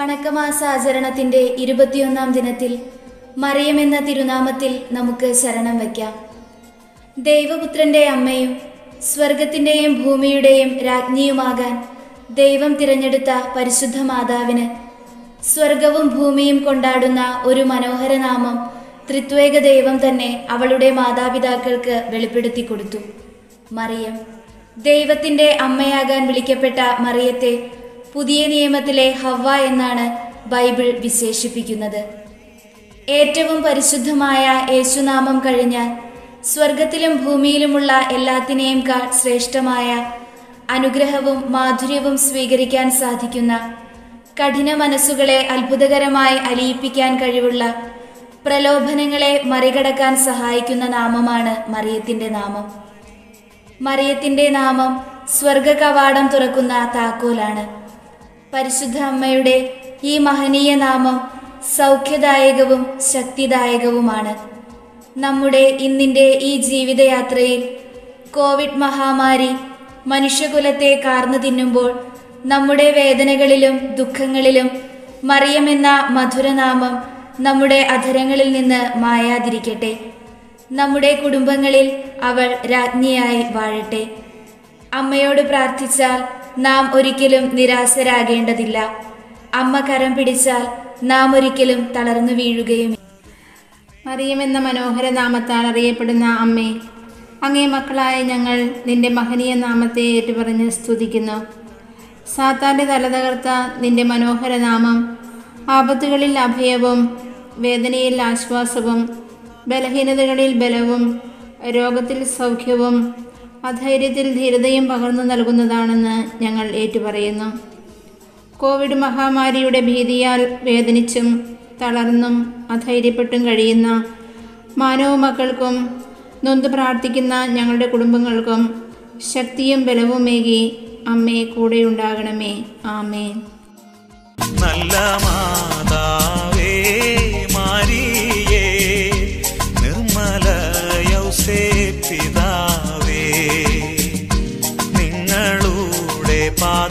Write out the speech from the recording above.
വണക്കമാസ ആചരണത്തിന്റെ ഇരുപത്തിയൊന്നാം ദിനത്തിൽ മറിയം എന്ന തിരുനാമത്തിൽ നമുക്ക് ശരണം വയ്ക്കാം ദൈവപുത്രന്റെ അമ്മയും സ്വർഗത്തിന്റെയും ഭൂമിയുടെയും രാജ്ഞിയുമാകാൻ ദൈവം തിരഞ്ഞെടുത്ത പരിശുദ്ധ മാതാവിന് സ്വർഗവും ഭൂമിയും കൊണ്ടാടുന്ന ഒരു മനോഹര നാമം ത്രിത്വേക ദൈവം തന്നെ അവളുടെ മാതാപിതാക്കൾക്ക് വെളിപ്പെടുത്തി കൊടുത്തു മറിയം ദൈവത്തിന്റെ അമ്മയാകാൻ വിളിക്കപ്പെട്ട മറിയത്തെ പുതിയ നിയമത്തിലെ ഹവ്വ എന്നാണ് ബൈബിൾ വിശേഷിപ്പിക്കുന്നത് ഏറ്റവും പരിശുദ്ധമായ യേശുനാമം കഴിഞ്ഞാൽ സ്വർഗത്തിലും ഭൂമിയിലുമുള്ള എല്ലാത്തിനെയും കാൾ ശ്രേഷ്ഠമായ അനുഗ്രഹവും മാധുര്യവും സ്വീകരിക്കാൻ സാധിക്കുന്ന കഠിന മനസ്സുകളെ അത്ഭുതകരമായി അലിയിപ്പിക്കാൻ കഴിവുള്ള പ്രലോഭനങ്ങളെ മറികടക്കാൻ സഹായിക്കുന്ന നാമമാണ് മറിയത്തിന്റെ നാമം മറിയത്തിന്റെ നാമം സ്വർഗ കവാടം തുറക്കുന്ന താക്കോലാണ് പരിശുദ്ധ അമ്മയുടെ ഈ മഹനീയ നാമം സൗഖ്യദായകവും ശക്തിദായകവുമാണ് നമ്മുടെ ഇന്നിൻ്റെ ഈ ജീവിതയാത്രയിൽ കോവിഡ് മഹാമാരി മനുഷ്യകുലത്തെ കാർന്നു തിന്നുമ്പോൾ നമ്മുടെ വേദനകളിലും ദുഃഖങ്ങളിലും മറിയമെന്ന മധുരനാമം നമ്മുടെ അധരങ്ങളിൽ നിന്ന് മായാതിരിക്കട്ടെ നമ്മുടെ കുടുംബങ്ങളിൽ അവൾ രാജ്ഞിയായി വാഴട്ടെ അമ്മയോട് പ്രാർത്ഥിച്ചാൽ നാം ഒരിക്കലും നിരാശരാകേണ്ടതില്ല അമ്മ കരം പിടിച്ചാൽ നാം ഒരിക്കലും തളർന്നു വീഴുകയും മറിയം എന്ന മനോഹര നാമത്താൽ അറിയപ്പെടുന്ന അമ്മേ അങ്ങേ മക്കളായ ഞങ്ങൾ നിന്റെ മഹനീയ നാമത്തെ ഏറ്റുപറഞ്ഞ് സ്തുതിക്കുന്നു സാത്താൻ്റെ തല തകർത്ത നിന്റെ മനോഹര നാമം ആപത്തുകളിൽ അഭയവും വേദനയിൽ ആശ്വാസവും ബലഹീനതകളിൽ ബലവും രോഗത്തിൽ സൗഖ്യവും അധൈര്യത്തിൽ ധീരതയും പകർന്നു നൽകുന്നതാണെന്ന് ഞങ്ങൾ ഏറ്റുപറയുന്നു കോവിഡ് മഹാമാരിയുടെ ഭീതിയാൽ വേദനിച്ചും തളർന്നും അധൈര്യപ്പെട്ടും കഴിയുന്ന മാനവ മക്കൾക്കും നൊന്ത് പ്രാർത്ഥിക്കുന്ന ഞങ്ങളുടെ കുടുംബങ്ങൾക്കും ശക്തിയും ബലവുമേകി അമ്മേ കൂടെയുണ്ടാകണമേ ആമേൻ നല്ല മാതാവേ മാരിയേ നിർമ്മല യൗസേ പിതാവേ നിങ്ങളുടെ പാദ